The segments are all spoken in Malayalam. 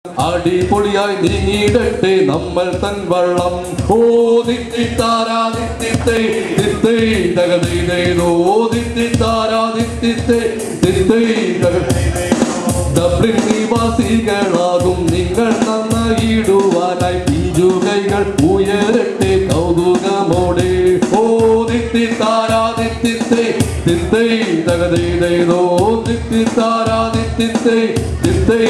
അടിപൊളിയായി നീങ്ങിയിടട്ടെ നമ്മൾ തൻ വള്ളം ഓ ദിത്തിത്താരാദിത്തിത്തേ ദിത്തേ തകതൈതൈതോ ദിത്തിത്താരാദിത്തിത്തേ ദിത്തേ തകതൈതൈതോ ഡബ്ലിൻ നിവാസികളാകും നിങ്ങൾ നന്നായിടുവാനായി പിഞ്ചുകൈകൾ ഉയരട്ടെ കൗതുകമോടെ ഓ ദിത്തി താരാദിത്തിത്തെ തിത്തൈ തകതൈതൈതോ ദിത്തി താരാദിത്തിത്തെ തിത്തൈ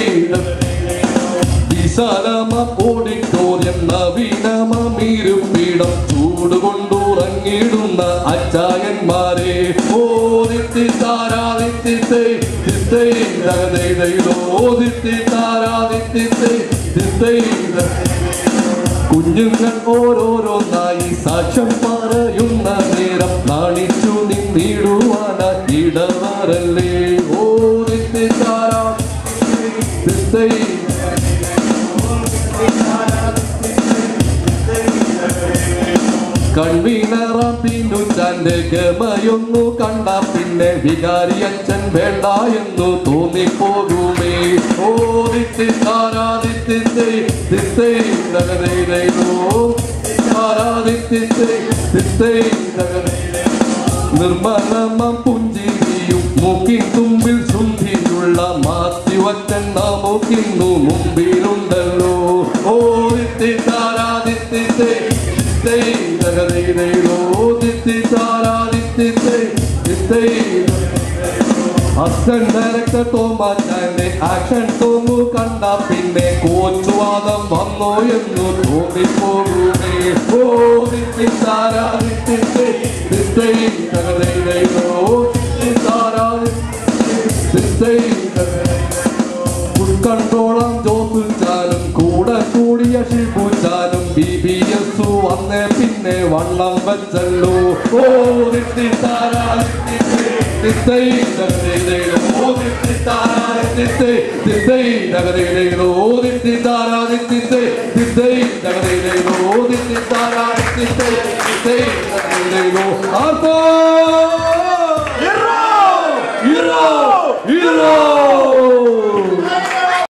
വിശാലമ ഓഡിറ്റോറിയം നവീനമീരുപ്പിടം ചൂടുകൊണ്ടുറങ്ങിടുന്ന അച്ചായന്മാരെ ഓദിത്തി താരാദിത്തിത്തെ തിത്തൈ തകതൈതൈതോ ദിത്തി താരാദിത്തിത്തെ തിത്തൈ കുഞ്ഞുങ്ങൾ ഓരോരോന്നായി സാക്ഷ്യം പറയുന്ന നേരം നാണിച്ചു നിന്നിടുവാനായി ഇടവരല്ലേ ഓദിത്തി താരാ തിത്തൈ കൺവീനറാം പിന്നുറ്റാന്റെ ഗമയൊന്നു കണ്ട പിന്നെ വികാരി അച്ഛൻ വേണ്ട എന്നു തോന്നിപ്പോകുമേ ഓ ദിത്തി താരാദിത്തിത്തെ ദിത്തേ തകതൈതൈതോ താരാദിത്തിത്തെ ദിത്തേ തകതൈതൈ നിർമ്മലമം പുഞ്ചിരിയും മൂക്കിൻ തുമ്പിൽ ശുദ്ധിയുള്ള മാത്യുവച്ചൻ നമുക്കിന്നു മുമ്പിലുണ്ടല്ലോ ഓ ദിത്തി താരാദിത്തിത്തെ ദിത്തൈ തകതൈതൈതോ ദിത്തി താരാദിത്തിത്തെ ദിത്തൈ അസിസ്റ്റന്റ് ഡയറക്ടർ തോമാച്ചാന്റെ ആക്ഷൻ തോമു കണ്ട പിന്നെ കോച്ചുവാദം വന്നോ എന്ന് തോന്നിപ്പോകുമേ ഓ ദിത്തി താരാദിത്തിത്തെ ദിത്തൈ തകതൈതൈതോ ദിത്തി താരാദിത്തിത്തെ ഉൾക്കണ്ടോളം ജോസുചാലും കൂടെ കൂടിയ ഷിബുചാലും ബി ബി എസ് വന്നേ പിന്നെ വണ്ണം വെച്ചല്ലോ ഓ ദിത്തി താരാദിത്തിത്തെ ദിത്തൈ തകതൈതൈതോ ദിത്തി താരാദിത്തിത്തെ ദിത്തൈ തകതൈതൈതോ ദിത്തി താരാദിത്തിത്തെ ദിത്തൈ തകതൈതൈതോ ദിത്തി താരാദിത്തിത്തെ ദിത്തൈ തകതൈതൈതോ ആർപ്പോ